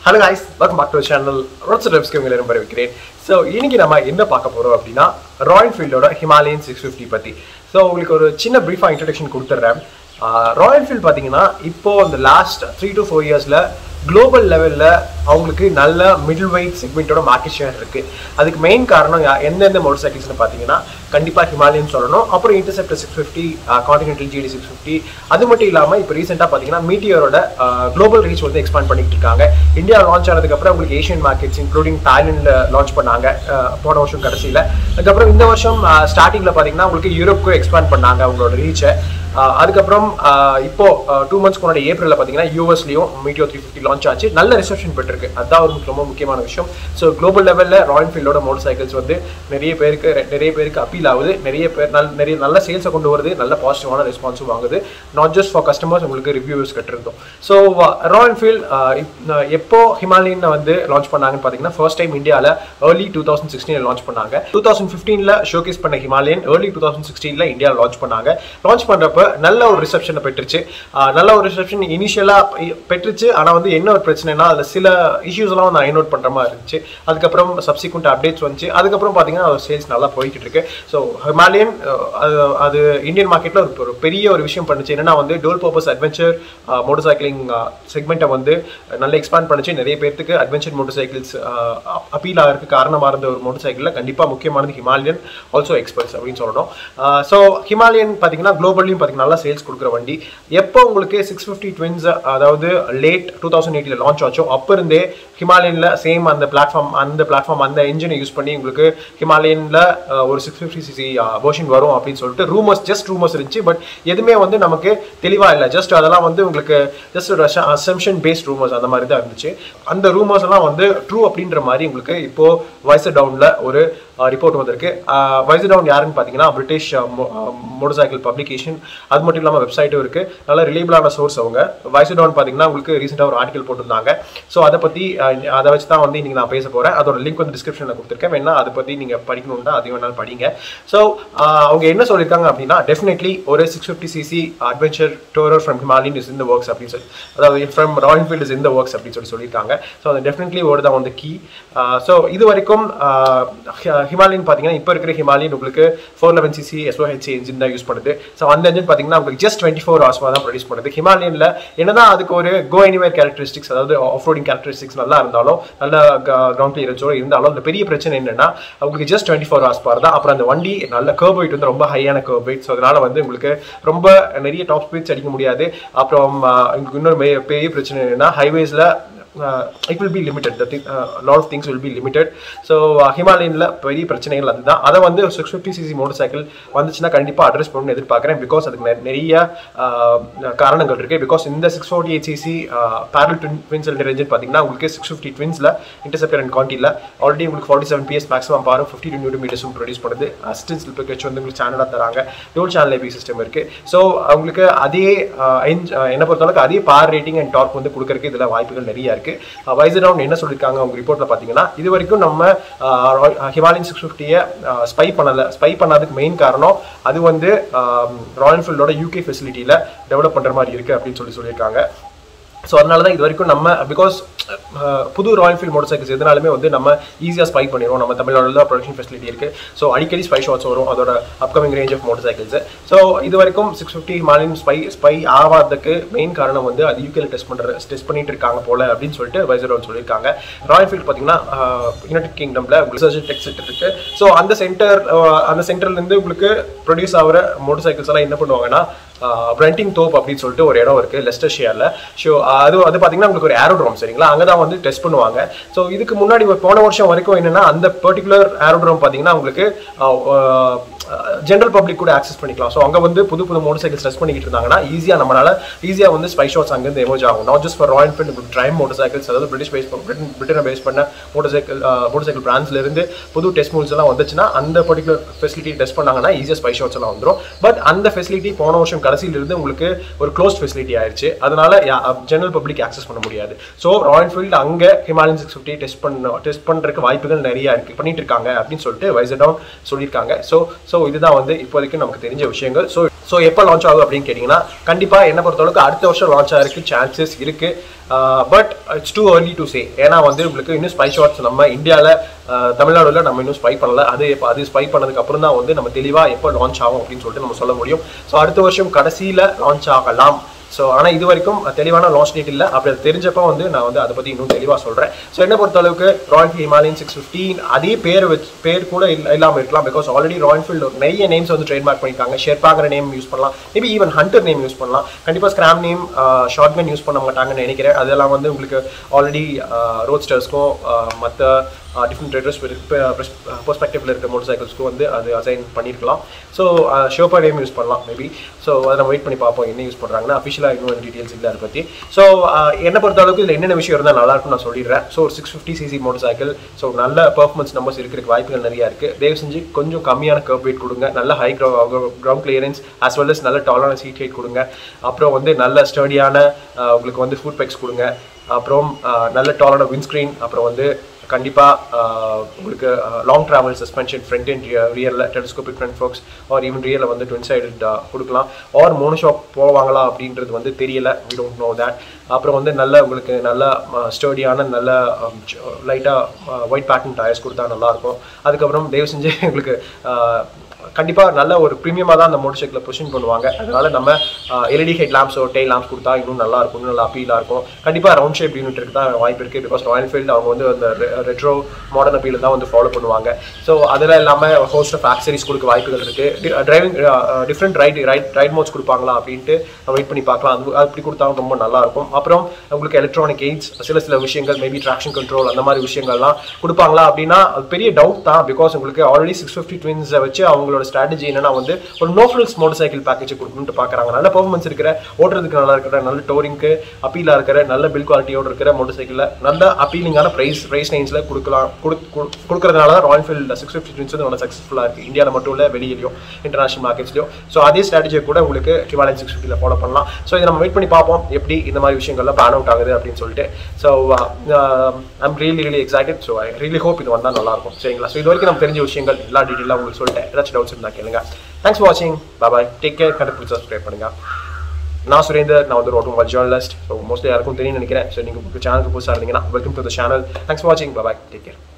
hello guys welcome back to channel roads ரெப்ஸ்க்கு உங்களை ரொம்ப வைக்கிறேன் ஸோ இன்னைக்கு நம்ம என்ன பார்க்க போறோம் அப்படின்னா ராயல் என்ஃபீல்டோட ஹிமாலயன் சிக்ஸ் ஃபிஃப்டி பற்றி ஸோ உங்களுக்கு ஒரு சின்ன ப்ரீஃபாக இன்ட்ரடக்ஷன் கொடுத்துட்றேன் ராயல் என்ஃபீல்ட் பார்த்தீங்கன்னா இப்போ இந்த லாஸ்ட் த்ரீ டு ஃபோர் இயர்ஸில் குளோபல் லெவலில் அவங்களுக்கு நல்ல மிடில் வெயிட் செக்மெண்ட்டோட மார்க்கெட் ஷேர் இருக்குது அதுக்கு மெயின் காரணம் யா- எந்தெந்த மோட்டர் சைக்கிள்ஸ்னு பார்த்தீங்கன்னா கண்டிப்பாக ஹிமாலயன் சொல்லணும் அப்புறம் Interceptor six fifty Continental GT six fifty அது மட்டும் இல்லாமல் இப்போ ரீசெண்டாக பார்த்தீங்கன்னா மீட்டியரோட குளோபல் ரீச் வந்து எக்ஸ்பாண்ட் பண்ணிட்டு இருக்காங்க இந்தியா லான்ச் ஆனதுக்கப்புறம் உங்களுக்கு ஏஷியன் மார்க்கெட்ஸ் இன்க்ளூடிங் தாய்லாண்டில் லான்ச் பண்ணாங்க அஹ், போன வருஷம் கடைசியில் அதுக்கப்புறம் இந்த வருஷம் ஸ்டார்டிங்கில் பார்த்தீங்கன்னா உங்களுக்கு யூரோப்புக்கும் எக்ஸ்பாண்ட் பண்ணாங்க அவங்களோட ரீச்சை அதுக்கப்புறம் அஹ், இப்போ டூ மந்த்ஸ்க்கு முன்னாடி ஏப்ரலில் பார்த்தீங்கன்னா யூஎஸ்லையும் மீட்டியோ த்ரீ ஃபிஃப்டி லான்ச் ஆச்சு நல்ல ரிசப்ஷன் பெற்றிருக்கு அதுதான் ஒரு ரொம்ப முக்கியமான விஷயம் ஸோ குளோபல் லெவலில் ராயல் ஃபீல்டோட மோட்டர் சைக்கிள்ஸ் வந்து நிறைய பேருக்கு நிறைய பேருக்கு அப்பீல் ஆகுது நிறைய பேர் நல்ல நிறைய நல்ல சேல்ஸை கொண்டு வருது நல்ல பாசிட்டிவான ரெஸ்பான்ஸும் வாங்குது நாட் ஜஸ்ட் ஃபார் கஸ்டமர்ஸ் உங்களுக்கு ரிவ்யூஸ் கட்டிருந்தோம் ஸோ ராயல் ஃபீல்ட் எப்போ ஹிமாலயன் வந்து லான்ச் பண்ணாங்கன்னு பார்த்தீங்கன்னா ஃபர்ஸ்ட் டைம் இந்தியாவில் ஏர்லி டூ தௌசண்ட் சிக்ஸ்டீனில் லான்ச் பண்ணாங்க டூ தௌசண்ட் ஃபிஃப்டீனில் ஷோகேஸ் பண்ண ஹிமாலயன் ஏர்லி டூ தௌசண்ட் சிக்ஸ்டீனில் இந்தியாவில் லான்ச் பண்ணாங்க லான்ச் பண்ணுறப்ப நல்ல ஒரு ரிசப்ஷனை பெற்றுச்சு ஆஹ் நல்ல ஒரு ரிசப்ஷன் இனிஷியலாக பெற்றுச்சு ஆனால் வந்து என்ன ஒரு பிரச்சனைனா அதில் சில இஷ்யூஸ்லாம் நான் நோட் பண்ணுற மாதிரி இருந்துச்சு அதுக்கப்புறம் சப்சிக்வெண்ட் அப்டேட்ஸ் வந்துச்சு அதுக்கப்புறம் பார்த்தீங்கன்னா சேல்ஸ் நல்லா போய்கிட்டு இருக்கு ஸோ ஹிமாலயன் அது அது இந்தியன் மார்க்கெட்டில் ஒரு ஒரு பெரிய ஒரு விஷயம் பண்ணுச்சு என்னன்னா வந்து dual purpose adventure motorcycling செக்மெண்ட்டை வந்து நல்லா எக்ஸ்பாண்ட் பண்ணுச்சு நிறைய பேர்த்துக்கு அட்வென்ச்சர் மோட்டர் சைக்கிள்ஸ் அப்பீல் ஆகிறதுக்கு காரணமாக இருந்த ஒரு மோட்டர் சைக்கிளில் கண்டிப்பாக முக்கியமானது ஹிமாலயன் ஆல்சோ எக்ஸ்பர்ட்ஸ் அப்படின்னு சொல்லணும் ஸோ ஹிமாலயன் பார்த்தீங்கன்னா குளோபல்லையும் பார்த்தீங்கன்னா நல்லா சேல்ஸ் கொடுக்குற வண்டி எப்போ உங்களுக்கு சிக்ஸ் ஃபிஃப்டி ட்வின்ஸ் அதாவது லேட் டூ தௌசண்ட் எயிட்டில் லான்ச் ஆச்சோ அப்போ இருந்தே ஹிமாலயனில் சேம் அந்த பிளாட்ஃபார்ம் அந்த பிளாட்ஃபார்ம் அந்த இன்ஜினை யூஸ் பண்ணி உங்களுக்கு ஹிமாலயனில் ஒரு சிக்ஸ் ஃபிஃப்டி சிசி வெர்ஷன் வரும் அப்படின்னு சொல்லிட்டு ரூமர்ஸ் ஜஸ்ட் ரூமர்ஸ் இருந்துச்சு பட் எதுவுமே வந்து நமக்கு தெளிவாக இல்லை ஜஸ்ட் அதெல்லாம் வந்து உங்களுக்கு ஜஸ்ட் ஒரு அசம்ஷன் பேஸ்ட் ரூமர்ஸ் அந்த மாதிரி தான் இருந்துச்சு அந்த ரூமர்ஸ் எல்லாம் வந்து ட்ரூ அப்படின்ற மாதிரி உங்களுக்கு இப்போ வாய்ஸ் டவுனில் ஒரு ரிப்போர்ட் வந்திருக்கு வைஸ் டவுன் யாருன்னு பார்த்தீங்கன்னா பிரிட்டிஷ் மோட்டர் சைக்கிள் பப்ளிகேஷன் அது மட்டும் இல்லாமல் வெப்சைட்டும் இருக்குது நல்ல ரிலேபிளான சோர்ஸ் அவங்க வைஸ் டவுன் பார்த்தீங்கன்னா உங்களுக்கு ரீசெண்டாக ஒரு ஆர்டிகல் போட்டிருந்தாங்க ஸோ அதை பற்றி அதை வச்சு தான் வந்து இன்னைக்கு நான் பேச போகிறேன் அதோட லிங்க் வந்து டிஸ்கிரிப்ஷனில் கொடுத்துருக்கேன் வேணா அதை பற்றி நீங்கள் படிக்கணும்னா அதையும் வேணாலும் படிங்க ஸோ அவங்க என்ன சொல்லியிருக்காங்க அப்படின்னா டெஃபினெட்லி ஒரு six fifty CC adventure tourer from Himalayan is in the works அப்படின்னு சொல்லி அதாவது from Royal Enfield is in the works அப்படின்னு சொல்லி சொல்லியிருக்காங்க ஸோ அது டெஃபினெட்லி ஒரு தான் வந்து கீ ஸோ இது வரைக்கும் ஹிமாலயன் பார்த்தீங்கன்னா இப்போ இருக்கிற ஹிமாலயன் உங்களுக்கு four eleven CC SOHC engine தான் யூஸ் பண்ணுது ஸோ அந்த இன்ஜின் பார்த்தீங்கன்னா உங்களுக்கு ஜஸ்ட் டுவெண்ட்டி ஃபோர் ஹவர்ஸ் தான் ப்ரொடியூஸ் பண்ணுது ஹிமாலயனில் என்னதான் அதுக்கு ஒரு கோ எனிவேர் கேரக்டரிஸ்டிக்ஸ் அதாவது ஆஃப் ரோடிங் கேரக்டரிஸ்டிக்ஸ் நல்லா இருந்தாலும் நல்ல கிரவுண்ட் கிளியரன்ஸோட இருந்தாலும் அந்த பெரிய பிரச்சனை என்னன்னா உங்களுக்கு just twenty four horsepower தான் அப்புறம் அந்த வண்டி நல்ல கர்வ் வெயிட் வந்து ரொம்ப ஹையான கர்வ் வெயிட் ஸோ அதனால வந்து உங்களுக்கு ரொம்ப நிறைய டாப் ஸ்பீட்ஸ் அடிக்க முடியாது அப்புறம் ஆஹ், உங்களுக்கு இன்னொரு மே- பெரிய பிரச்சனை என்னன்னா ஹைவேஸில் it will be limited the thing lot of things will be limited so ஹிமாலயனில் பெரிய பிரச்சனைகள் அதுதான் அதை வந்து six fifty CC motorcycle வந்துச்சுன்னா கண்டிப்பாக அட்ரஸ் பண்ணணும்னு எதிர்பார்க்குறேன் பிகாஸ் அதுக்கு நெ- நிறைய ஆஹ், காரணங்கள் இருக்குது பிகாஸ் இந்த six forty eight CC parallel twin twin cylinder engine பார்த்தீங்கன்னா உங்களுக்கு சிக்ஸ் ஃபிஃப்டி ட்வின்ஸில் இன்டர்செப்டர் அண்ட் காண்டியில் ஆல்ரெடி உங்களுக்கு forty seven PS maximum power fifty two newton மீட்டர்ஸும் ப்ரொடியூஸ் பண்ணுது அசிஸ்டன்ஸ் பிக்கச் வந்து உங்களுக்கு சேனலாக தராங்க டோல் சேனல் ஏபி சிஸ்டம் இருக்குது ஸோ உங்களுக்கு அதே ஆஹ், engine- ஆஹ், என்னை பொறுத்தளவுக்கு அதே பார் ரேட்டிங் அண்ட் டார்க் வந்து கொடுக்கறதுக்கு இதில் வாய்ப்புகள் நிறைய இருக்குது வைசர் ரவுண்ட் என்ன சொல்லியிருக்காங்க அவங்க ரிப்போர்ட்டில் பார்த்தீங்கன்னா இது வரைக்கும் நம்ம ஹிமாலயன் சிக்ஸ் ஃபிஃப்டியை ஸ்பை பண்ணலை ஸ்பை பண்ணதுக்கு மெயின் காரணம் அது வந்து ராயல் என்ஃபீல்டோட யூகே ஃபெசிலிட்டியில் டெவலப் பண்ணுற மாதிரி இருக்குது அப்படின்னு சொல்லி சொல்லியிருக்காங்க ஸோ அதனால தான் இது வரைக்கும் நம்ம பிகாஸ் புது ராயல் ஃபீல்ட் மோட்டர் சைக்கிள்ஸ் எதுனாலுமே வந்து நம்ம ஈஸியாக ஸ்பை பண்ணிடுவோம் நம்ம தமிழ்நாடுல தான் ப்ரொடக்ஷன் ஃபெசிலிட்டி இருக்குது ஸோ அடிக்கடி ஸ்பை ஷாட்ஸ் வரும் அதோட upcoming range of motorcycles so இது வரைக்கும் six fifty Himalayan spy spy ஆகாததுக்கு மெயின் காரணம் வந்து அது யூகேல டெஸ்ட் பண்ணுற டெஸ்ட் பண்ணிட்டு இருக்காங்க போல அப்படின்னு சொல்லிட்டு வைசர் சொல்லியிருக்காங்க ராயல் ஃபீல்ட் பார்த்தீங்கன்னா யுனைடெட் கிங்டமில் ரிசர்ச் டெக் சென்டர் இருக்கு ஸோ அந்த சென்டர் அந்த சென்டர்லேருந்து உங்களுக்கு ப்ரொடியூஸ் ஆகிற மோட்டர் சைக்கிள்ஸ் எல்லாம் என்ன பண்ணுவாங்கன்னா பிரெண்டிங் தோப் அப்படின்னு சொல்லிட்டு ஒரு இடம் இருக்கு லெஸ்டர் ஷியர்ல ஸோ அது அது பார்த்தீங்கன்னா உங்களுக்கு ஒரு ஏரோட்ரோம் சரிங்களா அங்கே தான் வந்து டெஸ்ட் பண்ணுவாங்க ஸோ இதுக்கு முன்னாடி ஒரு போன வருஷம் வரைக்கும் என்னன்னா அந்த பர்டிகுலர் ஏரோட்ரோம் பார்த்தீங்கன்னா உங்களுக்கு ஜென்ரல் பப்ளிக் கூட ஆக்சஸ் பண்ணிக்கலாம் ஸோ அங்கே வந்து புது புது மோட்டர் சைக்கிள்ஸ் டெஸ்ட் பண்ணிக்கிட்டு இருந்தாங்கன்னா ஈஸியாக நம்மளால ஈஸியாக வந்து ஸ்பை ஷாட்ஸ் அங்கேருந்து எமோஜ் ஆகும் not just for Royal Enfield ட்ரைம் மோட்டர் சைக்கிள்ஸ் அதாவது பிரிட்டிஷ் பேஸ் பிரிட்டன் பிரிட்டனை பேஸ் பண்ண மோட்டர் சைக்கிள் மோட்டர் சைக்கிள் பிராண்ட்ஸ்ல இருந்து புது டெஸ்ட் மூல்ஸ் எல்லாம் வந்துச்சுன்னா அந்த பர்டிகுலர் ஃபெசிலிட்டி டெஸ்ட் பண்ணாங்கன்னா ஈஸியாக ஸ்பை ஷாட்ஸ் எல்லாம் வந்துடும் பட் அந்த ஃபெசிலிட்டி போன வருஷம் கடைசியில இருந்து உங்களுக்கு ஒரு க்ளோஸ் ஃபெசிலிட்டி ஆயிடுச்சு அதனால ஜெனரல் பப்ளிக் ஆக்சஸ் பண்ண முடியாது ஸோ ராயல் ஃபீல்டு அங்கே ஹிமாலயன் சிக்ஸ் ஃபிஃப்டி டெஸ்ட் பண்ண டெஸ்ட் பண்ணுறதுக்கு வாய்ப்புகள் நிறைய இருக்கு பண்ணிட்டு இருக்காங்க அப்படின்னு சொல்லிட்டு வைசர் டவுன் சொல்லியிருக்காங்க ஸோ ஸோ இதுதான் வந்து இப்போதைக்கு நமக்கு தெரிஞ்ச விஷயங்கள் ஸோ ஸோ எப்போ லான்ச் ஆகும் அப்படின்னு கேட்டிங்கன்னா கண்டிப்பாக என்ன பொறுத்தளவுக்கு அடுத்த வருஷம் லான்ச் ஆகிறதுக்கு சான்சஸ் இருக்குது but it's too early to say ஏன்னா வந்து உங்களுக்கு இன்னும் ஸ்பை ஷாட்ஸ் நம்ம இந்தியாவில் தமிழ்நாடுல நம்ம இன்னும் ஸ்பை பண்ணல அது எப்போ அது ஸ்பை பண்ணதுக்கு அப்புறம் தான் வந்து நம்ம தெளிவாக எப்போ லான்ச் ஆகும் அப்படின்னு சொல்லிட்டு நம்ம சொல்ல முடியும் ஸோ அடுத்த வருஷம் கடைசியில் லான்ச் ஆகலாம் ஸோ ஆனால் இது வரைக்கும் தெளிவான லான்ச் டேட் இல்லை அப்படி அது தெரிஞ்சப்போ வந்து நான் வந்து அதை பற்றி இன்னும் தெளிவாக சொல்கிறேன் ஸோ என்ன பொறுத்த அளவுக்கு ராயல் ஹிமாலயன் சிக்ஸ் ஃபிஃப்டீன் அதே பேர் வச்சு பேர் கூட இல்ல இல்லாமல் இருக்கலாம் பிகாஸ் ஆல்ரெடி ராயல் ஃபீல்டு நிறைய நேம்ஸ் வந்து ட்ரேட்மார்க் பண்ணியிருக்காங்க ஷெர்பாங்கிற நேம் யூஸ் பண்ணலாம் maybe even hunter name use பண்ணலாம் கண்டிப்பாக ஸ்கிராம் நேம் ஷார்ட்கன் யூஸ் பண்ண மாட்டாங்கன்னு நினைக்கிறேன் அதெல்லாம் வந்து உங்களுக்கு ஆல்ரெடி ரோட்ஸ்டர்ஸ்க்கும் மற்ற டிஃப்ரெண்ட் ட்ரேடர்ஸ் பெர்ஸ்பெக்டிவ்ல இருக்க மோட்டர் சைக்கிள்ஸ்க்கும் வந்து அது அசைன் பண்ணியிருக்கலாம் ஸோ ஷோப்பா நேம் யூஸ் பண்ணலாம் மேபி ஸோ அதை நம்ம வெயிட் பண்ணி பார்ப்போம் என்ன யூஸ் பண்ணுறாங்கன்னா அஃபிஷியலாக இன்னும் டீட்டெயில்ஸ் இல்லை அதை பற்றி ஸோ என்ன பொறுத்த அளவுக்கு இதில் என்னென்ன விஷயம் இருந்தால் நல்லா இருக்கும் நான் சொல்லிடுறேன் ஸோ ஒரு six fifty CC motorcycle so நல்ல பர்ஃபார்மன்ஸ் நம்பர்ஸ் இருக்கிறதுக்கு வாய்ப்புகள் நிறையா இருக்குது தயவு செஞ்சு கொஞ்சம் கம்மியான கர்வ் வெயிட் கொடுங்க நல்ல high ground clearance as well as நல்ல டாலான சீட் ஹைட் கொடுங்க அப்புறம் வந்து நல்ல ஸ்டடியான உங்களுக்கு வந்து ஃபுட் பெக்ஸ் கொடுங்க அப்புறம் நல்ல டாலான விண்ட்ஸ்க்ரீன் அப்புறம் வந்து கண்டிப்பாக உங்களுக்கு long travel suspension front and ரியரில் telescopic front forks or even ரியரில் வந்து ட்வின் சைடு கொடுக்கலாம் ஆர் மோனோ ஷாப் போவாங்களா அப்படின்றது வந்து தெரியல வி டோன்ட் நோ தேட் அப்புறம் வந்து நல்ல உங்களுக்கு நல்ல ஸ்டடியான நல்ல லைட்டாக ஒயிட் பேட்டர்ன் டயர்ஸ் கொடுத்தா நல்லாயிருக்கும் அதுக்கப்புறம் தயவு செஞ்சு உங்களுக்கு கண்டிப்பாக நல்ல ஒரு ப்ரீமியமாக தான் அந்த மோட்டர் சைக்கிளை பொசிஷன் பண்ணுவாங்க அதனால நம்ம எல்இடி ஹெட் லேம்ப்ஸோ டெய் லேம்ப்ஸ் கொடுத்தா இன்னும் நல்லா இருக்கும் இன்னும் நல்லா அப்பீலாக இருக்கும் கண்டிப்பாக ரவுண்ட் ஷேப் யூனிட் இருக்கு தான் வாய்ப்பு இருக்குது பிகாஸ் ராயல் ஃபீல்டு அவங்க வந்து அந்த ரெட்ரோ மாடர்ன் அப்பீல் தான் வந்து ஃபாலோ பண்ணுவாங்க ஸோ அதில் இல்லாமல் ஹோஸ்ட் ஆஃப் ஆக்சரிஸ் கொடுக்க வாய்ப்புகள் இருக்குது driving different ride ride ride modes கொடுப்பாங்களா அப்படின்ட்டு வெயிட் பண்ணி பார்க்கலாம் அது அப்படி கொடுத்தாலும் ரொம்ப நல்லா இருக்கும் அப்புறம் உங்களுக்கு எலக்ட்ரானிக் எய்ட்ஸ் சில சில விஷயங்கள் மேபி ட்ராக்ஷன் கண்ட்ரோல் அந்த மாதிரி விஷயங்கள்லாம் கொடுப்பாங்களா அப்படின்னா அது பெரிய டவுட் தான் பிகாஸ் உங்களுக்கு ஆல்ரெடி சிக்ஸ் ஃபிஃப்டி ட்வின்ஸை வச்சு அவங்களோட ஸ்ட்ராட்டஜி என்னன்னா வந்து ஒரு no frills motorcycle package கொடுக்கணும்னு பார்க்குறாங்க நல்ல பெர்ஃபார்மன்ஸ் இருக்கிற ஓட்டுறதுக்கு நல்லா இருக்கிற நல்ல டோரிங்க்கு அப்பீலாக இருக்கிற நல்ல பில் குவாலிட்டியோட இருக்கிற மோட்டர் சைக்கிளில் நல்ல அப்பீலிங்கான ப்ரைஸ் ப்ரைஸ் ரேஞ்சில் கொடுக்கலாம் கொடுக்கறதுனால தான் Royal Enfield six fifty twins வந்து நல்லா சக்ஸஸ்ஃபுல்லாக இருக்குது இந்தியாவில் மட்டும் இல்லை வெளியிலையும் இன்டர்நேஷனல் மார்க்கெட்ஸ்லையும் ஸோ அதே ஸ்ட்ராட்டஜியை கூட உங்களுக்கு ஹிமாலயன் சிக்ஸ் ஃபிஃப்டியில் ஃபாலோ பண்ணலாம் ஸோ இதை நம்ம வெயிட் பண்ணி பார்ப்போம் எப்படி இந்த மாதிரி விஷயங்கள்லாம் பேன் அவுட் ஆகுது அப்படின்னு சொல்லிட்டு so I'm really really excited so I really hope இது வந்தால் நல்லாயிருக்கும் சரிங்களா ஸோ இது வரைக்கும் நம்ம தெரிஞ்ச விஷயங்கள் எல்லா டீட்டெயிலாக உங்களுக்கு சொல்லிட்டேன் ஏதாச்சும் டவுட்ஸ் இருந்தால் கேளுங்க தேங்க்ஸ் ஃபார் வாட்சிங் பாய் டேக் கேர் கண்டுபிடிச்சி சப்ஸ்கிரைப் பண்ணுங்க நான் சுரேந்தர் நான் வந்து ஒரு ஆட்டோமொபைல் ஜேர்னலிஸ்ட் ஸோ மோஸ்ட்லி யாருக்கும் தெரியும் நினைக்கிறேன் ஸோ நீங்கள் சேனலுக்கு புதுசாக இருந்தீங்கன்னா welcome to the channel thanks for வாட்சிங் பாய் டேக் கேர்